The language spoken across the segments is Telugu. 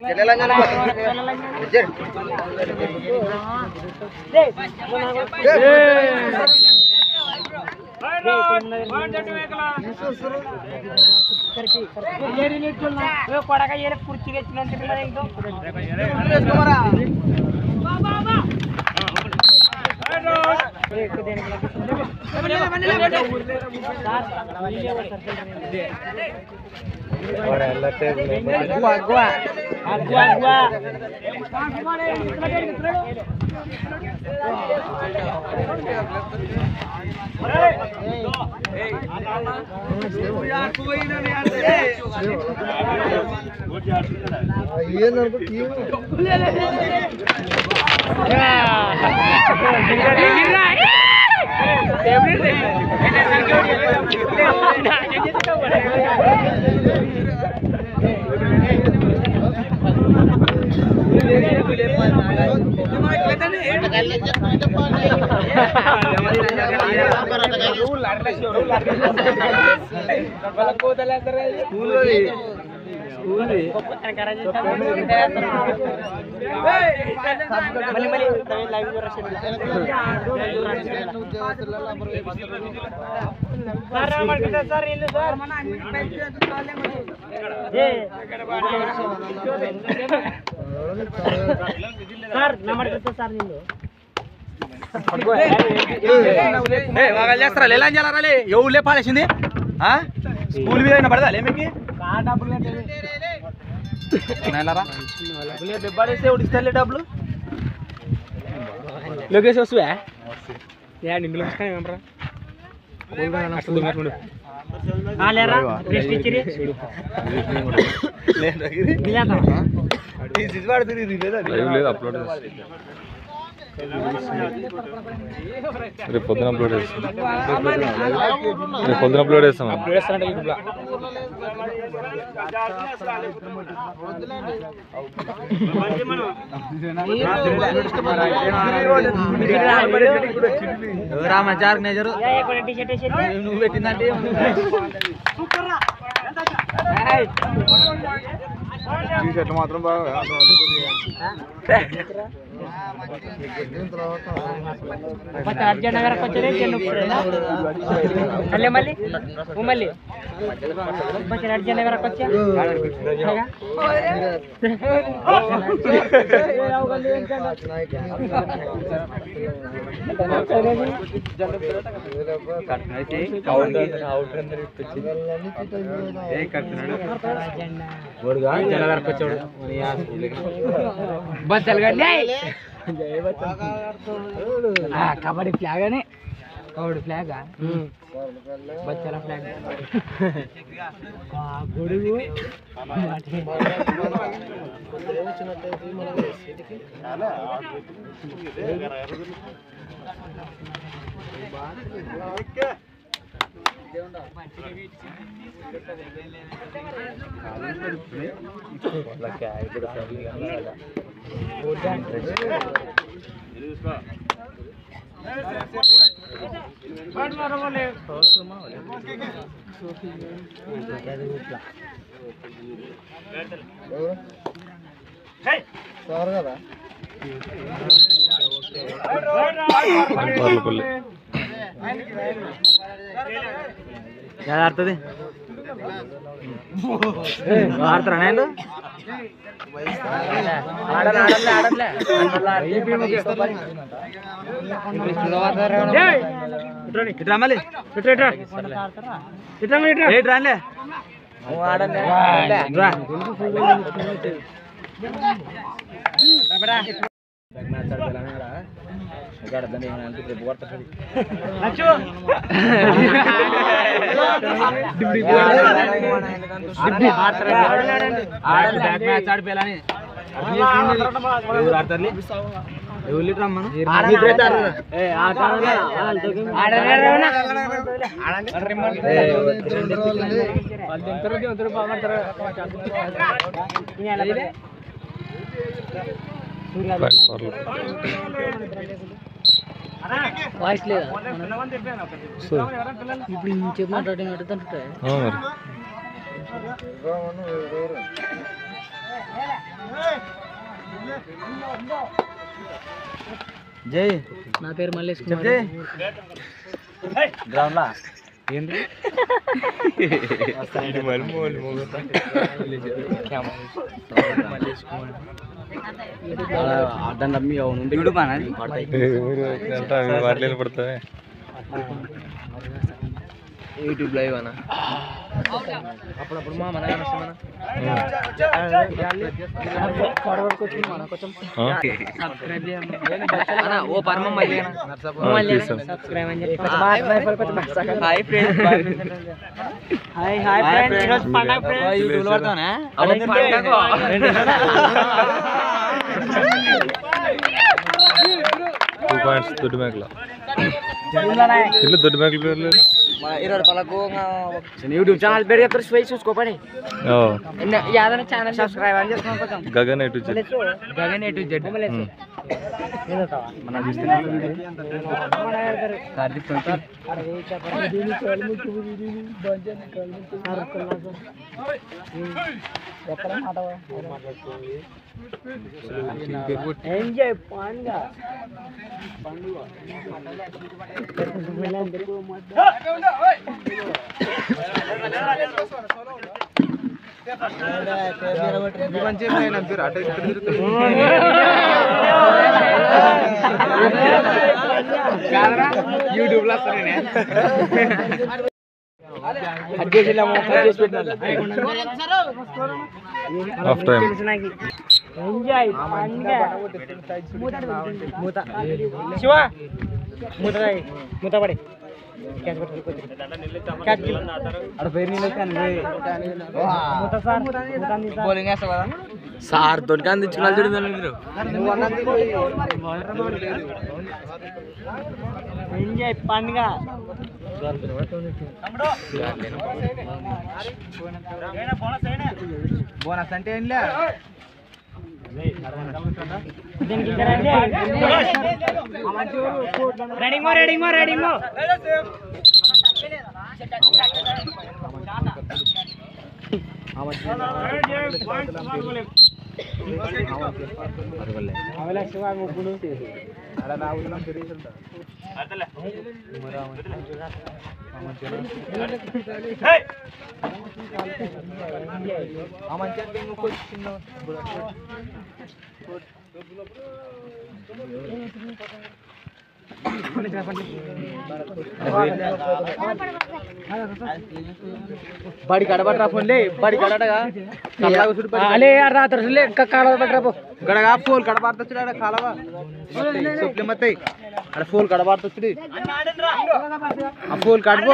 కొడక ఏరే కుర్చీ తెచ్చినంత మరి ఇంకో మళ్ళీ మళ్ళీ లైవ్ సార్ రామకృష్ణ సార్ ఇల్లు సార్ సార్ నమ్మకృష్ణ సార్ నిన్ను చేస్తారా ఎలా చేయాలి ఎవరు పాడేసింది స్కూల్ మీద పడదా మీకు డబ్బాడేస్తే ఉడిస్తాలే డబ్బులు లోకేష్ వస్తువా యా నింగులు ఏమరా లేరా రెస్ట్ ఇచ్చిరి లేదు అప్లోడ్ రేపు పొద్దున అప్లోడ్ చేస్తాం రేపు పొద్దున అప్లోడ్ చేస్తాం రామచార్ నేజరు టీ షర్ట్ వేసేది నువ్వు పెట్టిందంటే ಮತ್ತೆ ಅರ್ಜೆಂಟ್ ನಗರಕ್ಕೆ వచ్చేది ಚೆನ್ನು మళ్ళీ మళ్ళీ ఓ మళ్ళీ ಮತ್ತೆ అర్జెంట్ నగరಕ್ಕೆ వచ్చా కబడ్డీ ఫ్లాగ్ అని కబడ్డీ ఫ్లాగ్ బచ్చల ఫ్లాగ్ గొడుగు పర్లపల్లి ఆడుతుంది ఆడతారా నేను ఇట్రా మళ్ళీ ఏట్ రాలే రా బ్యాక్ మ్యాచ్ ఆడిపోయాలని ఎవరు ఆడతారు ఎవరు రమ్మను వాయిస్ లేదా సో ఇప్పుడు చెప్పు మాట్లాడే అడుగుతుంటే ఆ మరి జై నా పేరు మల్లేష్ చెప్ జై గ్రౌండ్ లా ఏంటి అడ్డం నమ్మి అవును యూట్యూబ్ అనేది వాటిలో పడతావే యూట్యూబ్ లైవ్ అన్న అప్పుడప్పుడు మా మన సబ్స్క్రైబ్ చేయండి ఓ పరమ మళ్ళీ సబ్స్క్రైబ్ అని చెప్పి hi friends hi hi friends ఈరోజు పండగ ఫ్రెండ్స్ యూట్యూబ్ లో పడతావా టూ పాయింట్స్ దొడ్డి మేకల ఇల్లు దొడ్డి మేకల పేర్లు ఇరవై పలకు యూట్యూబ్ ఛానల్ పేరు చెప్పారు పోయి చూసుకోపని ఓ, యాదన ఛానల్ సబ్స్క్రైబ్ అని చెప్పి కొంచెం గగన్ ఎటు చెట్టు గగన్ ఎటు జెడ్ ఉమ్. మన కార్తీక్ ట్వంటీ ఎంజాయ్ పండుగ యూట్యూబ్ లో హాఫ్ టైం ఎంజాయ్ పండుగ మూత శివ మూత తాగి. మూత పడి క్యాచ్ పట్టుకో, కొద్దిగా. క్యాచ్ గిల్. మూత సార్ మూత అంది సార్. బౌలింగ్ వేస్తావు కదా సార్ తోటి అందించుకున్నా చూడండి మీరు ఎంజాయ్ పండుగ బోనస్ అంటే ఏం లే దీనికి ఇద్దరండి రెడీంగ్ మో రెడీంగ్ మో రెడీంగ్ మో బడి కడబట్రా ఫోన్లే బడి కడగా అలే రాత్రి కాలువ పట్టరా గడగా ఫోన్ కడబార్తొచ్చుడు కాలవా సొప్లి మత్తయి అక్కడ ఫోన్ కడబార్తొచ్చుడు ఆ ఫోన్ కడపో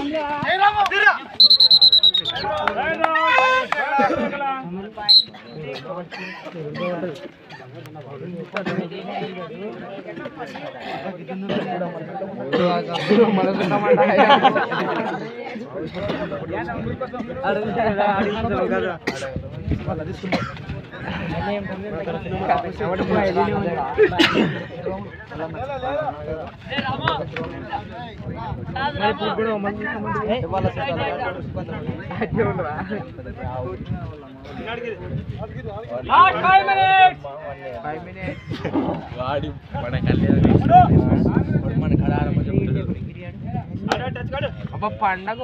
పండగ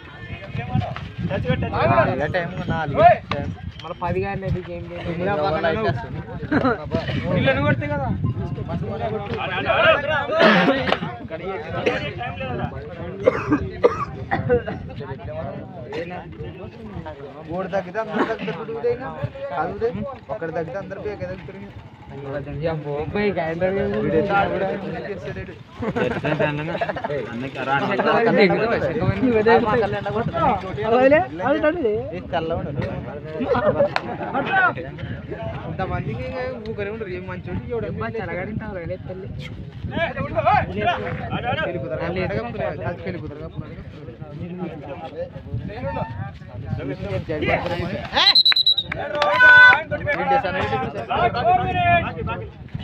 మన పది గారి గేమ్ కొడితే కదా మూడు తగ్గితే అందరు తగ్గుతారు చదివితే ఒకటి తగ్గితే అందరు బేక తగ్గుతారు ఇంతమందికి ఊకరే ఉండరు ఏం మంచి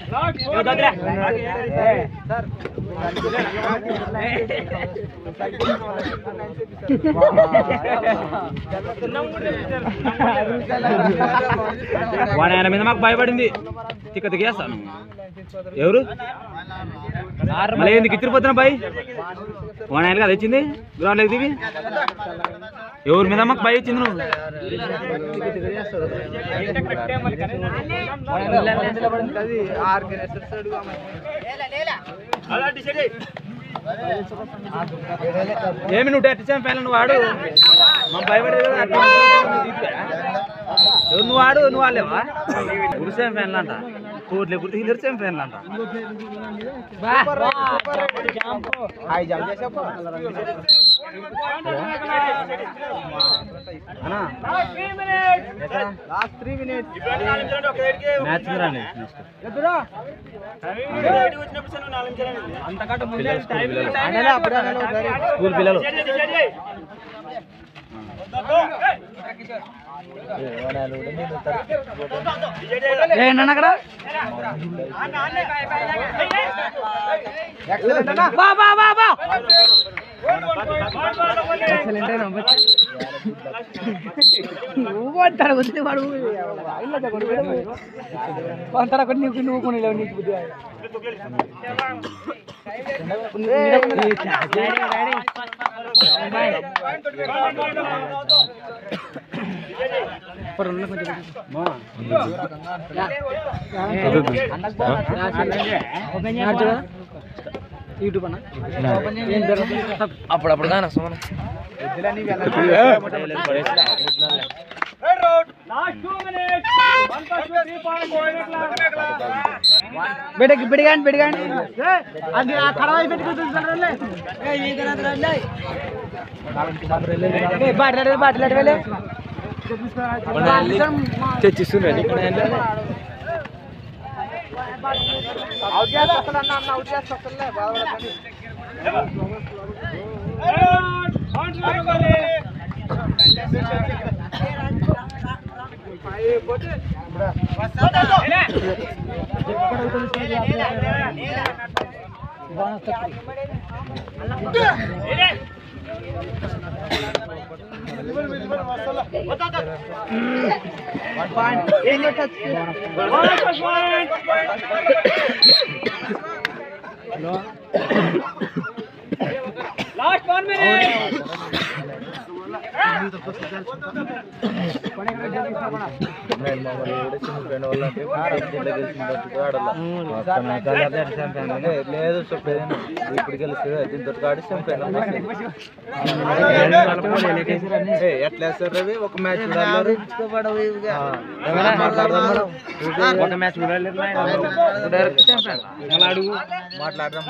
వాడు ఆయన మీద మాకు భయపడింది తిక్క తికేస్తాను ఎవరు మళ్ళీ ఎందుకు ఇచ్చిపోతున్నా బాయ్ వాడు ఆయన కదా వచ్చింది గ్రౌండ్లోకి దిగి ఎవరి మీద మాకు భయ ఇచ్చింది నువ్వు అది ఆర్గనైజర్ ఏమి నువ్వు టెస్ట్ ఫ్యాన్ నువ్వు వాడు మా భయపడేది కదా అట్లా నువ్వు తీసుకురా. ఎవరు నువ్వు వాడు నువ్వు వాళ్ళేవా గుడిసేం ఫ్యాన్లు అంట కోట్లే గుర్తు హిల్లర్సేం ఫ్యాన్లు అంట హాయ్ జంప్ చేసాపో అన్నా లాస్ట్ త్రీ మినిట్స్ మ్యాచ్ రండి స్కూల్ పిల్లలు ఏంటన్నా అక్కడ బా బా బా బా నువ్వు అంటాడు వదిలే వాడు అంటాడు అక్కడ నీకు నువ్వు కొని లేవు నీకు బుద్ధి యూట్యూబ్ అన్న ఏం పేరు అప్పుడప్పుడు కానీ సుమన బిడ్డకి బిడిగాండి బిడిగాండి అది ఆ కడవ పెట్టుకుంటుంది బాటిల్ బాటిల్ అడవలే తెచ్చిస్తున్నాడు అవుట్ చేస్తాడు అన్న అన్న అవుట్ చేస్తాడులే బాధపడకండి వన్ పాయింట్ ఏం టచ్ లేదు చెప్పేది ఇప్పుడు గెలిస్తే దీంతో ఆడిస్తాం ఎట్లా వేస్తారు రవి ఒక మ్యాచ్ ఒక మ్యాచ్ డైరెక్ట్ అడుగు మాట్లాడదాం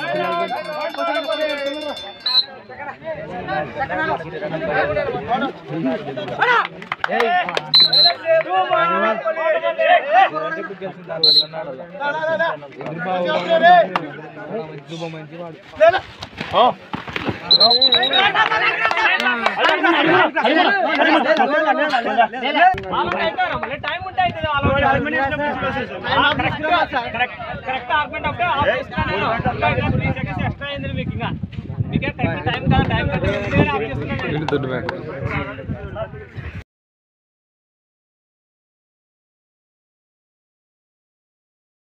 టైం ఉంటే కరెక్ట్ ఆర్గ్మెంట్ అప్పుడే ఆఫ్ చేస్తున్నాను ఎక్స్ట్రా అయింది మీకు ఇంకా మీకే కరెక్ట్ టైం కదా టైం కదా ఆఫ్ చేస్తున్నాను దొడ్డు మేకలు